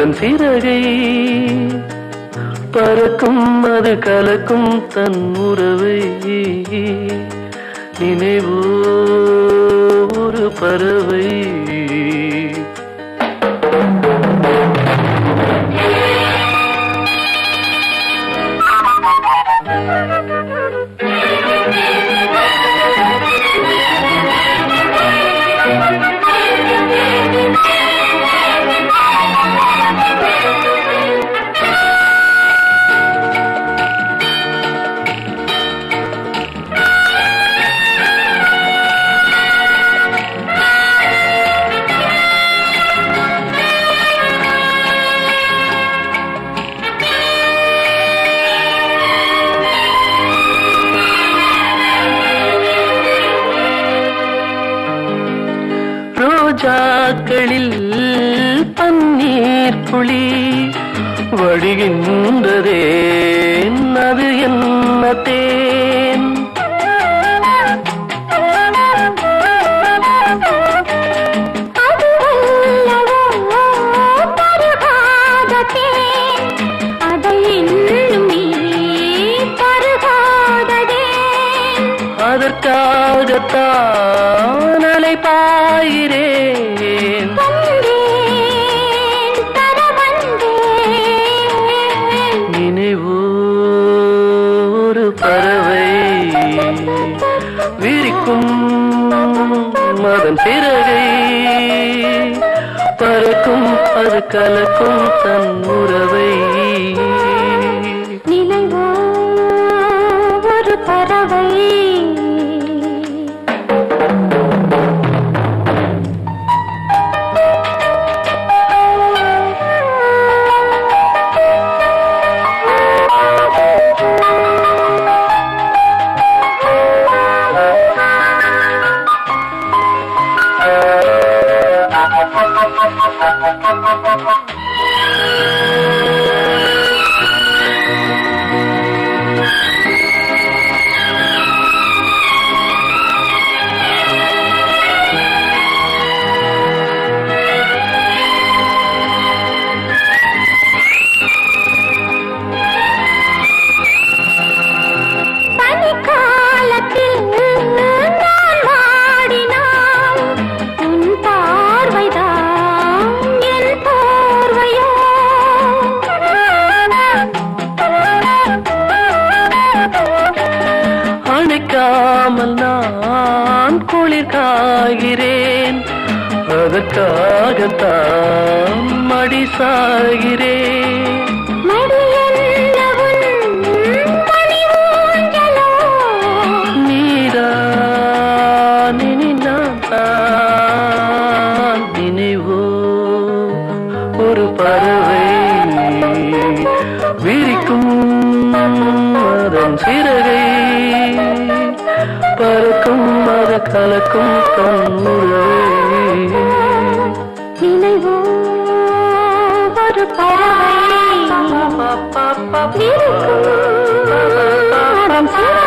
அதன் சிறகை பறக்கும் அது கலக்கும் தன் உறவை நினைவோ ஒரு பறவை ரோஜாக்களில் பன்னீர் புளி வழிகின்றதே அது என்ன தேன் அது அல்லவோ பருகாத தேன் அதை இன்னும் நீ பருகாததேன் அதற்காகத்தான் அலைப்பாயிரேன் வந்தேன் தர வந்தேன் நினைவோ ஒரு பறவை விரிக்கும் அதன் சிறகை பறக்கும் அது கலக்கும் தன் உறவை நினைவோ ஒரு பறவை பனிக்காலத்தில் நான் வாடினால் உன் பார்வைதான் என் போர்வையோ அணைக்காமல் நான் குளிர் காகிறேன் அதற்காகத்தான் மடி சாகிறேன் மடியென்ன உன் மணி ஊஞ்சலோ நீதான் இனி நான் தான் நினைவோ ஒரு பறவை விரிக்கும் அதன் சிறகை பறக்கும் அத கலக்கும் தன் உறவை நினைவோ ஒரு பறவை இருக்கும் அதன் சிறகை